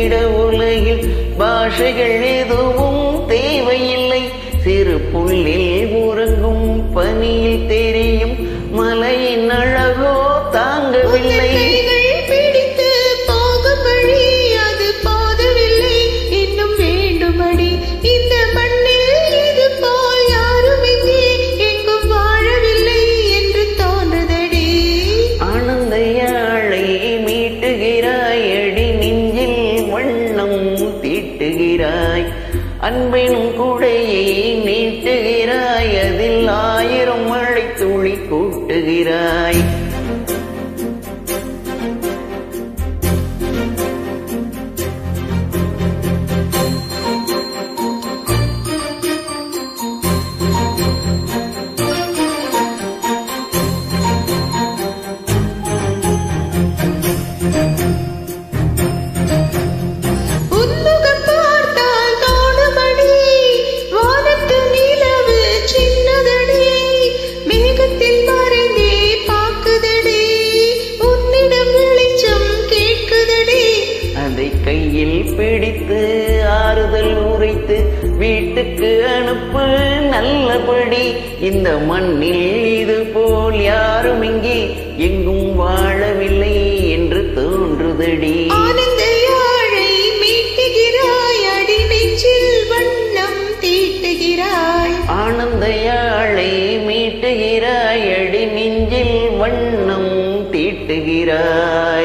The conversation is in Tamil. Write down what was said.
பேசிட உலகில் பாஷைகள் எதுவும் தேவையில்லை சிறு புல்லில் உறங்கும் பனியில் தெரியும் மலையின் அழகோ தாங்கவில்லை கைகள் பிடித்து போகும் வழி அது போதவில்லை இன்னும் வேண்டுமடி இந்த மண்ணில் இது போல் யாரும் இங்கே எங்கும் வாழவில்லை என்று தோன்றுதடி ஆனந்த யாழை மீட்டுகிறாய் அடி நெஞ்சில் வண்ணம் தீட்டுகிறாய் அன்பினும் குடையை நீட்டுகிறாய் அதில் ஆயிரம் மழை துளி கூட்டுகிறாய் உன்முகம் பார்த்தால் தோணுமடி வானத்து நிலவு சின்னதடி மேகத்தில் மறைந்தே பாக்குதடி உன்னிடம் வெளிச்சம் கேட்குதடி அதை கையில் பிடித்து ஆறுதல் உரைத்து வீட்டுக்கு அனுப்பு நல்லபடி இந்த மண்ணில் இது போல் யாரும் இங்கே எங்கும் வாழவில்லை என்று தோன்றுதடி ஆனந்த யாழை மீட்டுகிறாய் அடி நெஞ்சில் வண்ணம் தீட்டுகிறாய் ஆனந்த யாழை மீட்டுகிறாய் அடி நெஞ்சில் வண்ணம் தீட்டுகிறாய்